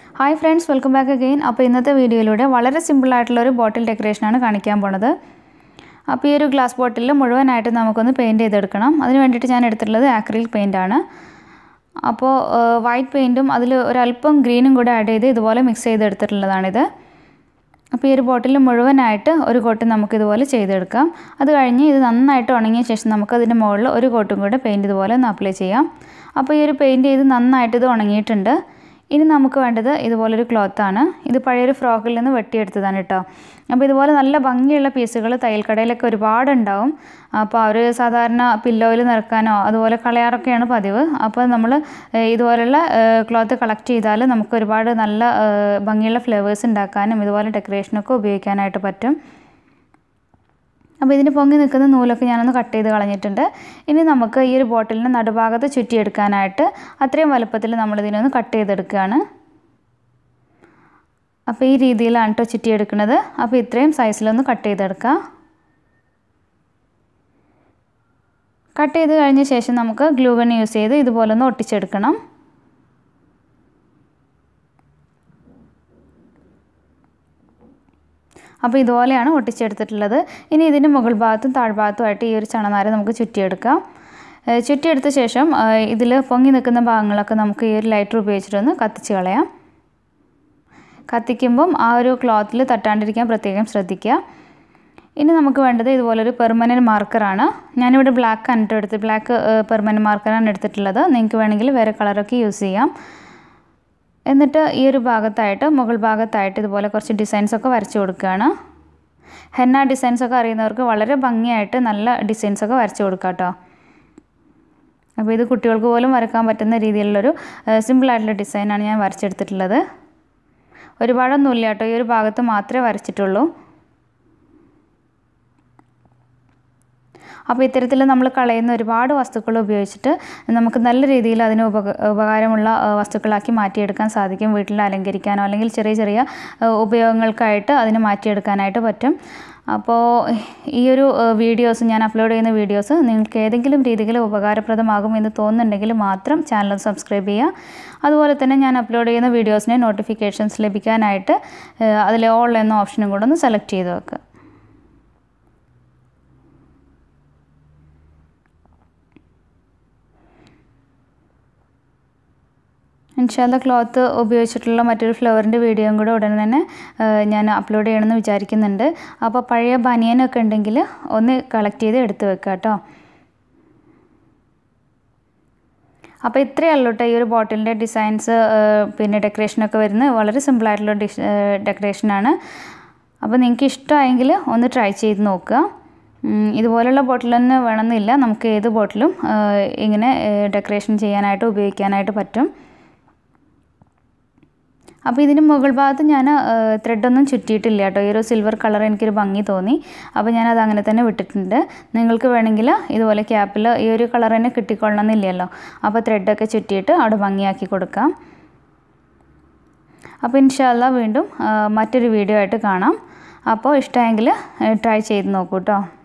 hi friends welcome back again അപ്പോൾ ഇന്നത്തെ വീഡിയോയിലൂടെ വളരെ സിമ്പിളായിട്ടുള്ള ഒരു ബോട്ടിൽ ഡെക്കറേഷനാണ് കാണിക്കാൻ പോണത് അപ്പോൾ ഈ ഒരു ഗ്ലാസ് ബോട്ടിൽ മുഴുവനായിട്ട് നമുക്കൊന്ന് പെയിൻറ്റ് ചെയ്തെടുക്കണം അതിന് വേണ്ടിയിട്ട് ഞാൻ എടുത്തിട്ടുള്ളത് ആക്രിലിക് പെയിൻ്റാണ് അപ്പോൾ വൈറ്റ് പെയിൻറ്റും അതിൽ ഒരല്പം ഗ്രീനും കൂടെ ആഡ് ചെയ്ത് ഇതുപോലെ മിക്സ് ചെയ്തെടുത്തിട്ടുള്ളതാണിത് അപ്പോൾ ഈ ഒരു ബോട്ടിൽ മുഴുവനായിട്ട് ഒരു കോട്ട് നമുക്ക് ഇതുപോലെ ചെയ്തെടുക്കാം അത് കഴിഞ്ഞ് ഇത് നന്നായിട്ട് ഉണങ്ങിയ ശേഷം നമുക്ക് അതിൻ്റെ മുകളിൽ ഒരു കോട്ടും കൂടെ പെയിൻറ്റ് ഇതുപോലെ ഒന്ന് അപ്ലൈ ചെയ്യാം അപ്പോൾ ഈ ഒരു പെയിൻറ്റ് ചെയ്ത് നന്നായിട്ട് ഇത് ഉണങ്ങിയിട്ടുണ്ട് ഇനി നമുക്ക് വേണ്ടത് ഇതുപോലൊരു ക്ലോത്താണ് ഇത് പഴയൊരു ഫ്രോക്കിൽ നിന്ന് വെട്ടിയെടുത്തതാണ് കേട്ടോ അപ്പോൾ ഇതുപോലെ നല്ല ഭംഗിയുള്ള പീസുകൾ തയ്യൽക്കടയിലൊക്കെ ഒരുപാടുണ്ടാവും അപ്പോൾ അവർ സാധാരണ പില്ലോയിൽ നിറക്കാനോ അതുപോലെ കളയാറൊക്കെയാണ് പതിവ് അപ്പോൾ നമ്മൾ ഇതുപോലുള്ള ക്ലോത്ത് കളക്ട് ചെയ്താൽ നമുക്ക് ഒരുപാട് നല്ല ഭംഗിയുള്ള ഫ്ലവേഴ്സ് ഉണ്ടാക്കാനും ഇതുപോലെ ഡെക്കറേഷനൊക്കെ ഉപയോഗിക്കാനായിട്ട് പറ്റും അപ്പോൾ ഇതിന് പൊങ്ങി നിൽക്കുന്ന നൂലൊക്കെ ഞാനൊന്ന് കട്ട് ചെയ്ത് കളഞ്ഞിട്ടുണ്ട് ഇനി നമുക്ക് ഈ ഒരു ബോട്ടിലിൻ്റെ നടുഭാഗത്ത് ചുറ്റിയെടുക്കാനായിട്ട് അത്രയും വലുപ്പത്തിൽ നമ്മളിതിനൊന്ന് കട്ട് ചെയ്തെടുക്കുകയാണ് അപ്പോൾ ഈ രീതിയിലാണ് കേട്ടോ ചുറ്റിയെടുക്കുന്നത് അപ്പോൾ ഇത്രയും സൈസിലൊന്ന് കട്ട് ചെയ്തെടുക്കാം കട്ട് ചെയ്ത് കഴിഞ്ഞ ശേഷം നമുക്ക് ഗ്ലൂഗൺ യൂസ് ചെയ്ത് ഇതുപോലെ ഒന്ന് ഒട്ടിച്ചെടുക്കണം അപ്പോൾ ഇതുപോലെയാണ് ഒട്ടിച്ചെടുത്തിട്ടുള്ളത് ഇനി ഇതിൻ്റെ മുകൾ ഭാഗത്തും താഴ്ഭാഗത്തുമായിട്ട് ഈ ഒരു ചണനാര നമുക്ക് ചുറ്റിയെടുക്കാം ചുറ്റിയെടുത്ത ശേഷം ഇതിൽ പൊങ്ങി നിൽക്കുന്ന ഭാഗങ്ങളൊക്കെ നമുക്ക് ഈ ഒരു ലൈറ്റർ ഉപയോഗിച്ചിട്ടൊന്ന് കത്തിച്ച് കളയാം കത്തിക്കുമ്പം ആ ഒരു ക്ലോത്തിൽ തട്ടാണ്ടിരിക്കാൻ പ്രത്യേകം ശ്രദ്ധിക്കുക ഇനി നമുക്ക് വേണ്ടത് ഇതുപോലൊരു പെർമനൻറ്റ് മാർക്കറാണ് ഞാനിവിടെ ബ്ലാക്ക് ആണ് എടുത്ത് ബ്ലാക്ക് പെർമനൻറ്റ് മാർക്കറാണ് എടുത്തിട്ടുള്ളത് നിങ്ങൾക്ക് വേണമെങ്കിൽ വേറെ കളറൊക്കെ യൂസ് ചെയ്യാം എന്നിട്ട് ഈ ഒരു ഭാഗത്തായിട്ട് മുകൾ ഭാഗത്തായിട്ട് ഇതുപോലെ കുറച്ച് ഡിസൈൻസൊക്കെ വരച്ചു കൊടുക്കുകയാണ് ഹെന്ന ഡിസൈൻസൊക്കെ അറിയുന്നവർക്ക് വളരെ ഭംഗിയായിട്ട് നല്ല ഡിസൈൻസൊക്കെ വരച്ചു കൊടുക്കാം കേട്ടോ അപ്പോൾ ഇത് കുട്ടികൾക്ക് പോലും വരക്കാൻ പറ്റുന്ന രീതിയിലുള്ളൊരു സിമ്പിളായിട്ടുള്ള ഡിസൈനാണ് ഞാൻ വരച്ചെടുത്തിട്ടുള്ളത് ഒരുപാടൊന്നുമില്ല കേട്ടോ ഈ ഒരു ഭാഗത്ത് മാത്രമേ വരച്ചിട്ടുള്ളൂ അപ്പോൾ ഇത്തരത്തിൽ നമ്മൾ കളയുന്ന ഒരുപാട് വസ്തുക്കൾ ഉപയോഗിച്ചിട്ട് നമുക്ക് നല്ല രീതിയിൽ അതിന് ഉപക ഉപകാരമുള്ള വസ്തുക്കളാക്കി മാറ്റിയെടുക്കാൻ സാധിക്കും വീട്ടിൽ അലങ്കരിക്കാനോ അല്ലെങ്കിൽ ചെറിയ ചെറിയ ഉപയോഗങ്ങൾക്കായിട്ട് അതിന് മാറ്റിയെടുക്കാനായിട്ട് പറ്റും അപ്പോൾ ഈ ഒരു വീഡിയോസ് ഞാൻ അപ്ലോഡ് ചെയ്യുന്ന വീഡിയോസ് നിങ്ങൾക്ക് ഏതെങ്കിലും രീതിയിൽ ഉപകാരപ്രദമാകും എന്ന് തോന്നുന്നുണ്ടെങ്കിൽ മാത്രം ചാനൽ സബ്സ്ക്രൈബ് ചെയ്യുക അതുപോലെ തന്നെ ഞാൻ അപ്ലോഡ് ചെയ്യുന്ന വീഡിയോസിന് നോട്ടിഫിക്കേഷൻസ് ലഭിക്കാനായിട്ട് അതിൽ ഓൾ എന്ന ഓപ്ഷനും കൂടെ ഒന്ന് സെലക്ട് ചെയ്ത് വെക്കുക ഇൻഷാല്ല ക്ലോത്ത് ഉപയോഗിച്ചിട്ടുള്ള മറ്റൊരു ഫ്ലവറിൻ്റെ വീഡിയോയും കൂടെ ഉടനെ തന്നെ ഞാൻ അപ്ലോഡ് ചെയ്യണമെന്ന് വിചാരിക്കുന്നുണ്ട് അപ്പോൾ പഴയ ബനിയനൊക്കെ ഉണ്ടെങ്കിൽ ഒന്ന് കളക്ട് ചെയ്ത് എടുത്ത് വെക്കുക കേട്ടോ അപ്പോൾ ഇത്രയേ ഉള്ളൂ കേട്ടോ ഈ ഒരു ബോട്ടിലിൻ്റെ ഡിസൈൻസ് പിന്നെ ഡെക്കറേഷനൊക്കെ വരുന്നത് വളരെ സിമ്പിളായിട്ടുള്ള ഡിഷ് ഡെക്കറേഷനാണ് അപ്പോൾ നിങ്ങൾക്ക് ഇഷ്ടമായെങ്കിൽ ഒന്ന് ട്രൈ ചെയ്ത് നോക്കുക ഇതുപോലുള്ള ബോട്ടിൽ തന്നെ വേണമെന്നില്ല നമുക്ക് ഏത് ബോട്ടിലും ഇങ്ങനെ ഡെക്കറേഷൻ ചെയ്യാനായിട്ട് ഉപയോഗിക്കാനായിട്ട് പറ്റും അപ്പോൾ ഇതിന് മുകൾ ഭാഗത്ത് ഞാൻ ത്രെഡൊന്നും ചുറ്റിയിട്ടില്ല കേട്ടോ ഈ ഒരു സിൽവർ കളർ എനിക്കൊരു ഭംഗി തോന്നി അപ്പോൾ ഞാനത് അങ്ങനെ തന്നെ വിട്ടിട്ടുണ്ട് നിങ്ങൾക്ക് വേണമെങ്കിൽ ഇതുപോലെ ക്യാപ്പിൽ ഈ ഒരു കളർ തന്നെ കിട്ടിക്കൊള്ളണമെന്നില്ലല്ലോ അപ്പോൾ ത്രെഡൊക്കെ ചുറ്റിയിട്ട് അവിടെ ഭംഗിയാക്കി കൊടുക്കാം അപ്പോൾ ഇൻഷാല്ല വീണ്ടും മറ്റൊരു വീഡിയോ ആയിട്ട് കാണാം അപ്പോൾ ഇഷ്ടമെങ്കിൽ ട്രൈ ചെയ്ത് നോക്കൂ കേട്ടോ